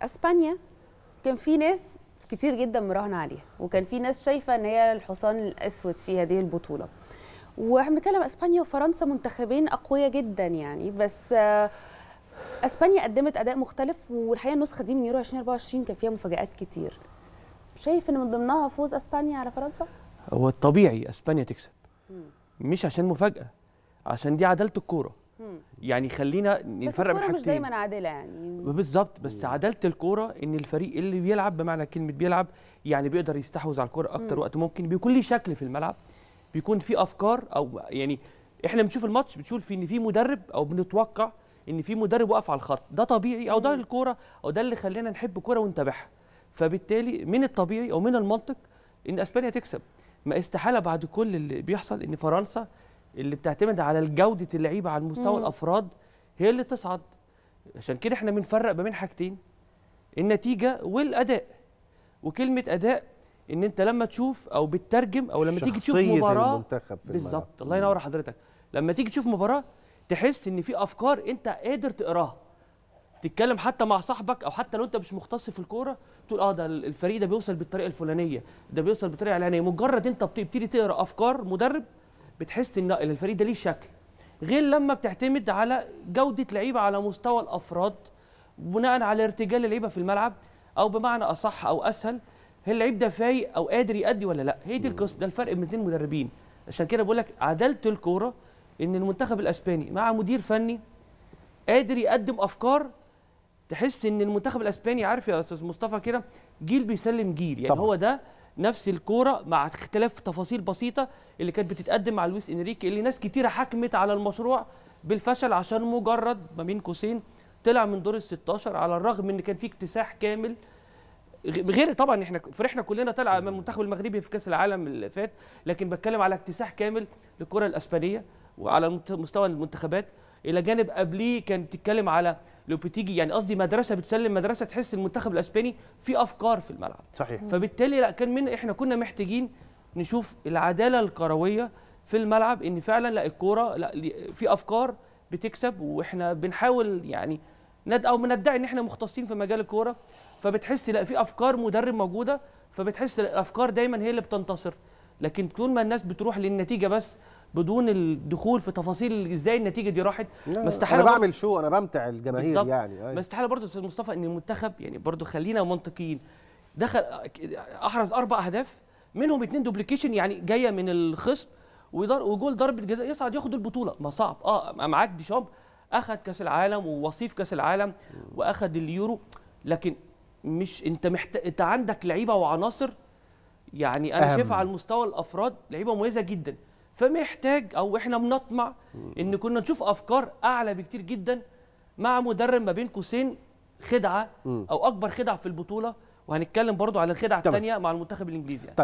اسبانيا كان في ناس كتير جدا مراهنه عليها وكان في ناس شايفه ان هي الحصان الاسود في هذه البطوله واحنا بنتكلم اسبانيا وفرنسا منتخبين اقوياء جدا يعني بس آه، اسبانيا قدمت اداء مختلف والحقيقه النسخه دي من يورو 2024 كان فيها مفاجات كتير شايف ان من ضمنها فوز اسبانيا على فرنسا هو الطبيعي اسبانيا تكسب مش عشان مفاجاه عشان دي عداله الكوره مم. يعني خلينا بس نفرق بين الكوره مش حاجتين دايما عادله يعني بالظبط بس عداله الكوره ان الفريق اللي بيلعب بمعنى كلمه بيلعب يعني بيقدر يستحوذ على الكوره اكتر مم. وقت ممكن بيكون ليه شكل في الملعب بيكون في افكار او يعني احنا بنشوف الماتش بنشوف في ان في مدرب او بنتوقع ان في مدرب واقف على الخط ده طبيعي او ده مم. الكوره او ده اللي خلينا نحب كوره ونتابعها فبالتالي من الطبيعي او من المنطق ان اسبانيا تكسب ما استحاله بعد كل اللي بيحصل ان فرنسا اللي بتعتمد على جوده اللعيبه على المستوى مم. الافراد هي اللي تصعد عشان كده احنا بنفرق ما بين حاجتين النتيجه والاداء وكلمه اداء ان انت لما تشوف او بتترجم او لما تيجي تشوف شخصية مباراه المنتخب في الملعب. بالظبط الله ينور حضرتك لما تيجي تشوف مباراه تحس ان في افكار انت قادر تقراها تتكلم حتى مع صاحبك او حتى لو انت مش مختص في الكوره تقول اه ده الفريق ده بيوصل بالطريقه الفلانيه ده بيوصل بالطريقه العلانيه مجرد انت بتبتدي تقرا افكار مدرب بتحس ان الفريق ده ليه شكل غير لما بتعتمد على جوده لعيبه على مستوى الافراد بناء على ارتجال اللعيبه في الملعب او بمعنى اصح او اسهل هل اللعيب ده فايق او قادر يأدي ولا لا هي دي القصه ده الفرق بين اثنين مدربين عشان كده بقول لك عداله الكوره ان المنتخب الاسباني مع مدير فني قادر يقدم افكار تحس ان المنتخب الاسباني عارف يا استاذ مصطفى كده جيل بيسلم جيل يعني طبعاً. هو ده نفس الكوره مع اختلاف تفاصيل بسيطه اللي كانت بتتقدم مع لويس انريكي اللي ناس كتيره حكمت على المشروع بالفشل عشان مجرد ما بين قوسين طلع من دور ال 16 على الرغم ان كان في اكتساح كامل غ- غير طبعا احنا فرحنا كلنا طلع من المنتخب المغربي في كاس العالم اللي فات لكن بتكلم على اكتساح كامل للكره الاسبانيه وعلى مت- مستوى المنتخبات الى جانب قبليه كان تتكلم على لوبيتيجي يعني قصدي مدرسه بتسلم مدرسه تحس المنتخب الاسباني في افكار في الملعب صحيح فبالتالي لا كان من احنا كنا محتاجين نشوف العداله الكرويه في الملعب ان فعلا لا الكوره لا لي- في افكار بتكسب واحنا بنحاول يعني ند او بندعي ان احنا مختصين في مجال الكوره فبتحس لا في افكار مدرب موجوده فبتحس لا الافكار دايما هي اللي بتنتصر لكن طول ما الناس بتروح للنتيجه بس بدون الدخول في تفاصيل ازاي النتيجه دي راحت لا، ما استحاله انا برضه- بعمل شو انا بمتع الجماهير بالظبط. يعني أيوة. ما استحاله برضه استاذ مصطفى ان المنتخب يعني برضه خلينا منطقيين دخل احرز اربع اهداف منهم اتنين دوبليكيشن يعني جايه من الخصم ويضر- وجول ضربه جزاء يصعد ياخد البطوله ما صعب اه معاك ديشامب اخذ كاس العالم ووصيف كاس العالم واخذ اليورو لكن مش انت محتاج انت عندك لعيبه وعناصر يعني انا أهم. شايفها على المستوى الافراد لعيبه مميزه جدا فمحتاج او احنا بنطمع ان كنا نشوف افكار اعلى بكتير جدا مع مدرب ما بين قوسين خدعه مم. او اكبر خدعه في البطوله وهنتكلم برضو على الخدعه تمام. الثانيه مع المنتخب الانجليزي يعني.